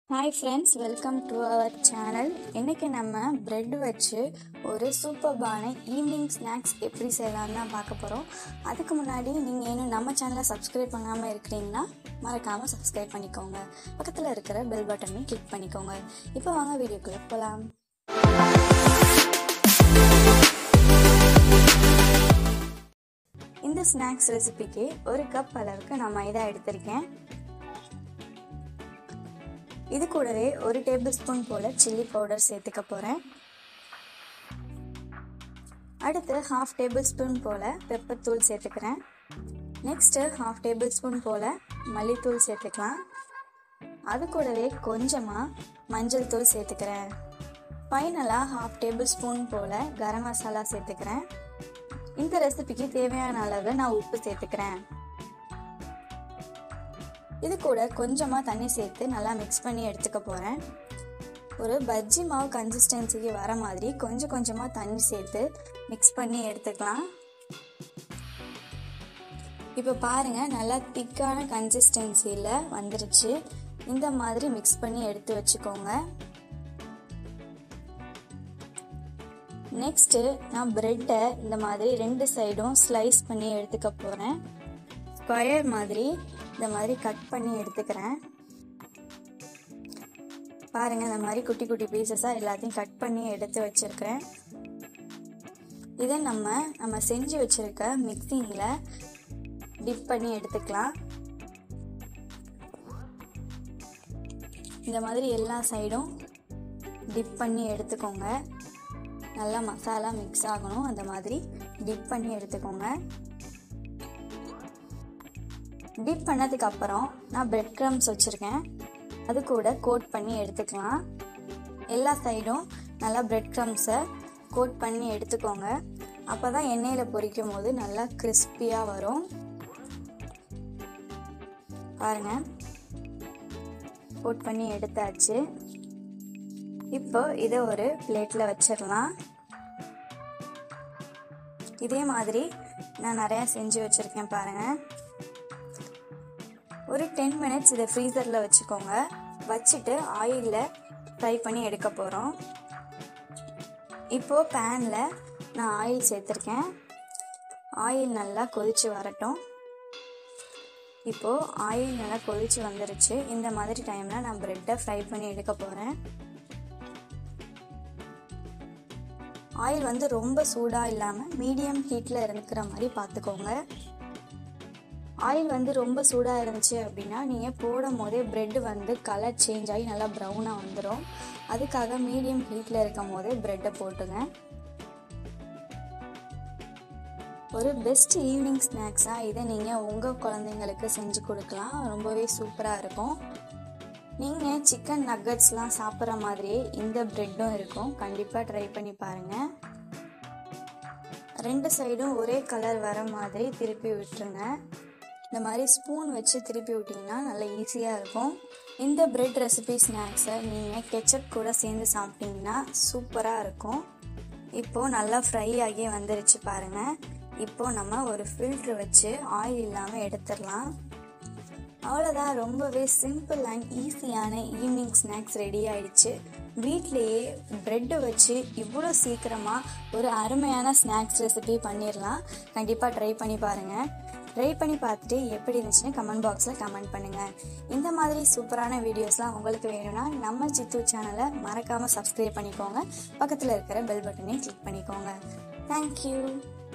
hi friends welcome to our channel இன்னைக்கு நம்ம bread வச்சு ஒரு சூப்பர்பான ஈவினிங் ஸ்நாக்ஸ் எப்படி செய்யலாம்னு தான் பார்க்க போகிறோம் அதுக்கு முன்னாடி நீங்கள் இன்னும் நம்ம சேனலை சப்ஸ்கிரைப் பண்ணாமல் இருக்கிறீங்கன்னா மறக்காமல் சப்ஸ்கிரைப் பண்ணிக்கோங்க பக்கத்தில் இருக்கிற பெல் பட்டனையும் கிளிக் பண்ணிக்கோங்க இப்போ வாங்க வீடியோக்குள்ளே போகலாம் இந்த ஸ்நாக்ஸ் ரெசிபிக்கு ஒரு கப் அளவுக்கு நான் மைதா எடுத்திருக்கேன் இது கூடவே ஒரு டேபிள் ஸ்பூன் போல் சில்லி பவுடர் சேர்த்துக்க போகிறேன் அடுத்து ஹாஃப் டேபிள் ஸ்பூன் போல் பெப்பர் தூள் சேர்த்துக்கிறேன் நெக்ஸ்ட்டு ஹாஃப் டேபிள் ஸ்பூன் போல் மல்லித்தூள் சேர்த்துக்கலாம் அது கூடவே கொஞ்சமாக மஞ்சள் தூள் சேர்த்துக்கிறேன் ஃபைனலாக ஹாஃப் டேபிள் ஸ்பூன் போல் கரம் மசாலா சேர்த்துக்கிறேன் இந்த ரெசிபிக்கு தேவையான அளவு நான் உப்பு சேர்த்துக்கிறேன் இது கூட கொஞ்சமாக தண்ணி சேர்த்து நல்லா மிக்ஸ் பண்ணி எடுத்துக்க போகிறேன் ஒரு பஜ்ஜி மாவு கன்சிஸ்டன்சிக்கு வர மாதிரி கொஞ்சம் கொஞ்சமாக தண்ணி சேர்த்து மிக்ஸ் பண்ணி எடுத்துக்கலாம் இப்போ பாருங்கள் நல்லா திக்கான கன்சிஸ்டன்சியில் வந்துருச்சு இந்த மாதிரி மிக்ஸ் பண்ணி எடுத்து வச்சுக்கோங்க நெக்ஸ்ட்டு நான் ப்ரெட்டை இந்த மாதிரி ரெண்டு சைடும் ஸ்லைஸ் பண்ணி எடுத்துக்க போகிறேன் ஸ்கொயர் மாதிரி இந்த மாதிரி கட் பண்ணி எடுத்துக்கிறேன் பாருங்க இந்த மாதிரி குட்டி குட்டி பீசஸாக எல்லாத்தையும் கட் பண்ணி எடுத்து வச்சிருக்கிறேன் இதை நம்ம நம்ம செஞ்சு வச்சிருக்க மிக்சிங்கில் டிப் பண்ணி எடுத்துக்கலாம் இந்த மாதிரி எல்லா சைடும் டிப் பண்ணி எடுத்துக்கோங்க நல்லா மசாலா மிக்ஸ் ஆகணும் அந்த மாதிரி டிப் பண்ணி எடுத்துக்கோங்க டிப் பண்ணதுக்கு அப்புறம் நான் பிரெட் க்ரம்ஸ் வச்சுருக்கேன் அது கூட கோட் பண்ணி எடுத்துக்கலாம் எல்லா சைடும் நல்லா பிரெட் க்ரம்ஸை கோட் பண்ணி எடுத்துக்கோங்க அப்போ தான் எண்ணெயில் பொரிக்கும் போது நல்லா கிறிஸ்பியாக வரும் பாருங்க கோட் பண்ணி எடுத்தாச்சு இப்போ இதை ஒரு பிளேட்டில் வச்சிடலாம் இதே மாதிரி நான் நிறையா செஞ்சு வச்சுருக்கேன் பாருங்கள் ஒரு டென் மினிட்ஸ் இதை ஃப்ரீசரில் வச்சுக்கோங்க வச்சுட்டு ஆயிலில் ஃப்ரை பண்ணி எடுக்க போகிறோம் இப்போது பேனில் நான் ஆயில் சேர்த்துருக்கேன் ஆயில் நல்லா கொதித்து வரட்டும் இப்போது ஆயில் நல்லா கொதித்து வந்துருச்சு இந்த மாதிரி டைமில் நான் ப்ரெட்டை ஃப்ரை பண்ணி எடுக்க போகிறேன் ஆயில் வந்து ரொம்ப சூடாக இல்லாமல் மீடியம் ஹீட்டில் இருக்கிற மாதிரி பார்த்துக்கோங்க ஆயில் வந்து ரொம்ப சூடாக இருந்துச்சு அப்படின்னா நீங்கள் போடும் போதே ப்ரெட்டு வந்து கலர் சேஞ்ச் ஆகி நல்லா ப்ரௌனாக வந்துடும் அதுக்காக மீடியம் ஹீட்டில் இருக்கும் போதே ப்ரெட்டை போட்டுங்க ஒரு பெஸ்ட் ஈவினிங் ஸ்நாக்ஸாக இதை நீங்கள் உங்கள் குழந்தைங்களுக்கு செஞ்சு கொடுக்கலாம் ரொம்பவே சூப்பராக இருக்கும் நீங்கள் சிக்கன் நக்கட்ஸ்லாம் சாப்பிட்ற மாதிரியே இந்த ப்ரெட்டும் இருக்கும் கண்டிப்பாக ட்ரை பண்ணி பாருங்கள் ரெண்டு சைடும் ஒரே கலர் வர மாதிரி திருப்பி விட்டுருங்க இந்த மாதிரி ஸ்பூன் வச்சு திருப்பி விட்டிங்கன்னா நல்லா ஈஸியாக இருக்கும் இந்த பிரெட் ரெசிபி ஸ்நாக்ஸை நீங்கள் கெச்சப் கூட சேர்ந்து சாப்பிட்டீங்கன்னா சூப்பராக இருக்கும் இப்போது நல்லா ஃப்ரை ஆகி வந்துருச்சு பாருங்கள் இப்போது நம்ம ஒரு ஃபில்ட்ரு வச்சு ஆயில் இல்லாமல் எடுத்துடலாம் அவ்வளோதான் ரொம்பவே சிம்பிள் அண்ட் ஈஸியான ஈவினிங் ஸ்நாக்ஸ் ரெடி ஆயிடுச்சு வீட்லேயே ப்ரெட்டை வச்சு இவ்வளோ சீக்கிரமாக ஒரு அருமையான ஸ்நாக்ஸ் ரெசிபி பண்ணிடலாம் கண்டிப்பாக ட்ரை பண்ணி பாருங்கள் ட்ரை பண்ணி பார்த்துட்டு எப்படி இருந்துச்சுன்னு கமெண்ட் பாக்ஸில் கமெண்ட் பண்ணுங்கள் இந்த மாதிரி சூப்பரான வீடியோஸ்லாம் உங்களுக்கு வேணும்னா நம்ம சித்து சேனலை மறக்காமல் சப்ஸ்கிரைப் பண்ணிக்கோங்க பக்கத்தில் இருக்கிற பெல் பட்டனையும் கிளிக் பண்ணிக்கோங்க தேங்க்யூ